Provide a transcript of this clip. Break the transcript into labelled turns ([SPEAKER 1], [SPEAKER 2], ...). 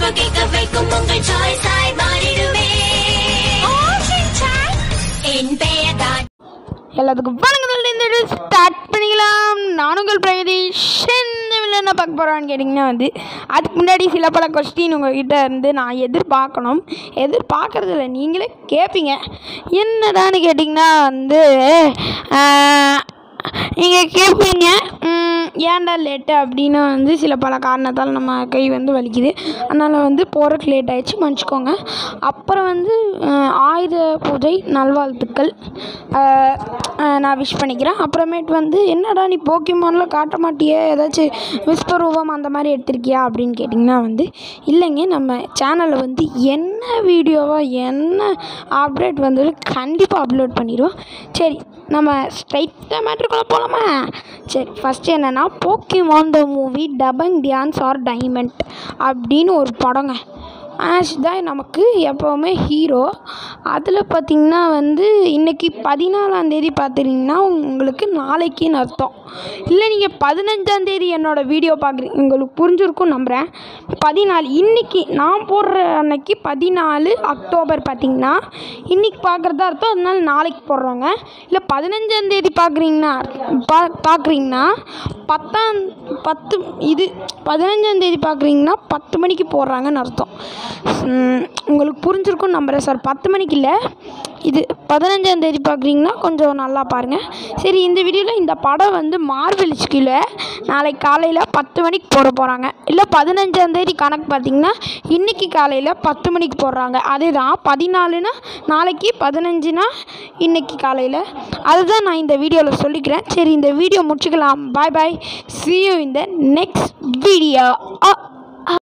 [SPEAKER 1] இப்போ கேட்க வைக்கும் உங்கள் சாய்ஸ் ஆய் மாறிடுமே என் பெயர் தான்
[SPEAKER 2] எல்லாத்துக்கும் வணக்கங்கள் இந்த ஸ்டார்ட் பண்ணிக்கலாம் நான் உங்கள் பிரகதீஷ் இந்த வீடியோல என்ன பார்க்க போகிறோன்னு கேட்டிங்கன்னா வந்து அதுக்கு முன்னாடி சில பல கொஸ்டின் உங்ககிட்ட இருந்து நான் எதிர்பார்க்கணும் எதிர்பார்க்கறதில்ல நீங்களே கேட்பீங்க என்னடான்னு கேட்டிங்கன்னா வந்து நீங்கள் கேட்பீங்க "ம், ஏன்டா லேட்டு அப்படின்னு வந்து சில பல காரணத்தால் நம்ம கை வந்து வலிக்குது அதனால் வந்து போகிறக்கு லேட் ஆயிடுச்சு மன்னிச்சிக்கோங்க அப்புறம் வந்து அஹ், ஆயுத பூஜை நல்வாழ்த்துக்கள் அஹ், அஹ், நான் விஷ் பண்ணிக்கிறேன் அப்புறமேட்டு வந்து என்னடா நீ போக்கிமானில் காட்ட மாட்டியே ஏதாச்சும் விஸ்வரூபம் அந்த மாதிரி எடுத்திருக்கியா அப்படின்னு கேட்டிங்கன்னா வந்து இல்லைங்க நம்ம சேனலில் வந்து என்ன வீடியோவாக என்ன அப்டேட் வந்தாலும் கண்டிப்பாக அப்லோட் பண்ணிடுவோம் சரி நம்ம ஸ்ட்ரைட்டாக மேட்ருக்குள்ளே போகலாமா சரி ஃபஸ்ட்டு என்னென்னா போக்கிமான் த மூவி டபங் டான்ஸ் ஆர் டைமண்ட் அப்படின்னு ஒரு படங்க ஆஷ் தான் நமக்கு எப்போவுமே ஹீரோ அதில் பார்த்திங்கன்னா வந்து இன்றைக்கி பதினாலாந்தேதி பார்த்துட்டிங்கன்னா உங்களுக்கு நாளைக்குன்னு அர்த்தம் இல்லை நீங்கள் பதினஞ்சாந்தேதி என்னோடய வீடியோ பார்க்குறீங்க உங்களுக்கு புரிஞ்சிருக்கும் நம்புகிறேன் பதினாலு இன்றைக்கி நான் போடுற அன்னைக்கு பதினாலு அக்டோபர் பார்த்திங்கன்னா இன்றைக்கி பார்க்குறதா அர்த்தம் அதனால நாளைக்கு போடுறோங்க இல்லை பதினஞ்சாந்தேதி பார்க்குறீங்கன்னா பா பார்க்குறீங்கன்னா பத்தாம் பத்து இது பதினஞ்சாந்தேதி பார்க்குறீங்கன்னா பத்து மணிக்கு போடுறாங்கன்னு அர்த்தம் உம், உங்களுக்கு புரிஞ்சிருக்கும் நம்புகிறேன் சார் பத்து மணிக்கு இல்லை இது பதினஞ்சாந்தேதி பார்க்குறீங்கன்னா கொஞ்சம் நல்லா பாருங்கள் சரி இந்த வீடியோவில் இந்த படம் வந்து மார்வெலிஸ் கீழே நாளைக்கு காலையில் பத்து மணிக்கு போட போகிறாங்க இல்லை பதினஞ்சாந்தேதி கணக்கு பார்த்தீங்கன்னா இன்றைக்கி காலையில் பத்து மணிக்கு போடுறாங்க அதுதான் பதினாலுனா நாளைக்கு பதினஞ்சுனா இன்னைக்கு காலையில் அதுதான் நான் இந்த வீடியோவில் சொல்லிக்கிறேன் சரி இந்த வீடியோ முடிச்சுக்கலாம் பாய் பாய் see you in the next video